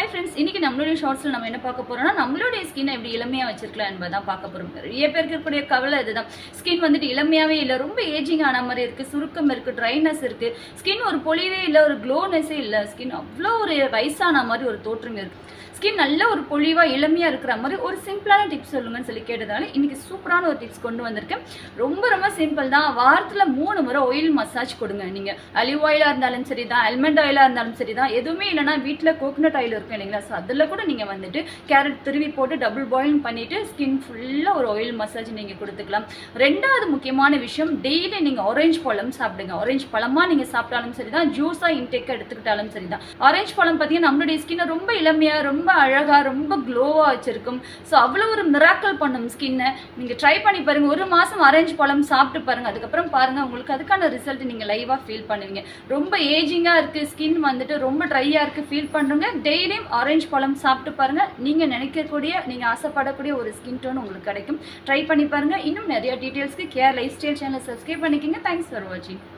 hi friends இன்னைக்கு நம்மளுடைய ஷார்ட்ஸில் நம்ம என்ன பார்க்க போறோம்னா நம்மளுடைய ஸ்கின் எப்படி இளமையாக வச்சிருக்கலாம் என்பதான் பார்க்க போறோம் நிறைய பேருக்கு இருக்கக்கூடிய கவலை இதுதான் ஸ்கின் வந்துட்டு இளமையாவே இல்லை ரொம்ப ஏஜிங் ஆன மாதிரி இருக்கு சுருக்கம் இருக்கு ட்ரைனஸ் இருக்கு ஸ்கின் ஒரு பொலிவே இல்லை ஒரு க்ளோனஸே இல்லை ஸ்கின் அவ்வளோ ஒரு வயசான மாதிரி ஒரு தோற்றம் இருக்கு ஸ்கின் நல்ல ஒரு பொலிவா இளமையா இருக்கிற மாதிரி ஒரு சிம்பிளான டிப்ஸ் சொல்லுங்கன்னு சொல்லி கேட்டதால இன்னைக்கு சூப்பரான ஒரு டிப்ஸ் கொண்டு வந்திருக்கேன் ரொம்ப ரொம்ப சிம்பிள் தான் வாரத்துல மூணு முறை ஆயில் மசாஜ் கொடுங்க நீங்க அலிவ் ஆயிலா இருந்தாலும் சரி தான் அல்மண்ட் ஆயிலா இருந்தாலும் சரி தான் எதுவுமே இல்லைன்னா வீட்டில் கோகனட் ஆயில் இருக்கும் இல்லைங்களா ஸோ அதில் கூட நீங்கள் வந்துட்டு கேரட் திருவி போட்டு டபுள் பாயிலிங் பண்ணிட்டு ஸ்கின் ஃபுல்லாக ஒரு ஆயில் மசாஜ் நீங்கள் கொடுத்துக்கலாம் ரெண்டாவது முக்கியமான விஷயம் டெய்லி நீங்கள் ஆரஞ்சு பழம் சாப்பிடுங்க ஆரஞ்சு பழமாக நீங்கள் சாப்பிட்டாலும் சரி தான் ஜூஸாக இன்டேக் எடுத்துக்கிட்டாலும் சரி தான் ஆரஞ்சு பழம் பார்த்தீங்கன்னா நம்மளுடைய ஸ்கின்னை ரொம்ப இளமையாக ரொம்ப அழகாக ரொம்ப க்ளோவாக வச்சிருக்கும் ஸோ அவ்வளோ ஒரு மிராக்கல் பண்ணும் ஸ்கின்னை நீங்கள் ட்ரை பண்ணி பாருங்க ஒரு மாதம் ஆரஞ்சு பழம் சாப்பிட்டு பாருங்க அதுக்கப்புறம் பாருங்க உங்களுக்கு அதுக்கான ரிசல்ட் நீங்கள் லைவாக ஃபீல் பண்ணுவீங்க ரொம்ப ஏஜிங்காக இருக்குது ஸ்கின் வந்துட்டு ரொம்ப ட்ரையாக இருக்குது ஃபீல் பண்ணுறவங்க டெய்லியும் ஆரஞ்சு பழம் சாப்பிட்டு பாருங்க நீங்கள் நினைக்கக்கூடிய நீங்கள் ஆசைப்படக்கூடிய ஒரு ஸ்கின் டோன் உங்களுக்கு கிடைக்கும் ட்ரை பண்ணி பாருங்க இன்னும் நிறைய டீட்டெயில்ஸ்க்கு கேர் லைஃப் ஸ்டைல் சேனலை சப்ஸ்கிரைப் பண்ணிக்கோங்க தேங்க்ஸ் ஃபார் வாட்சிங்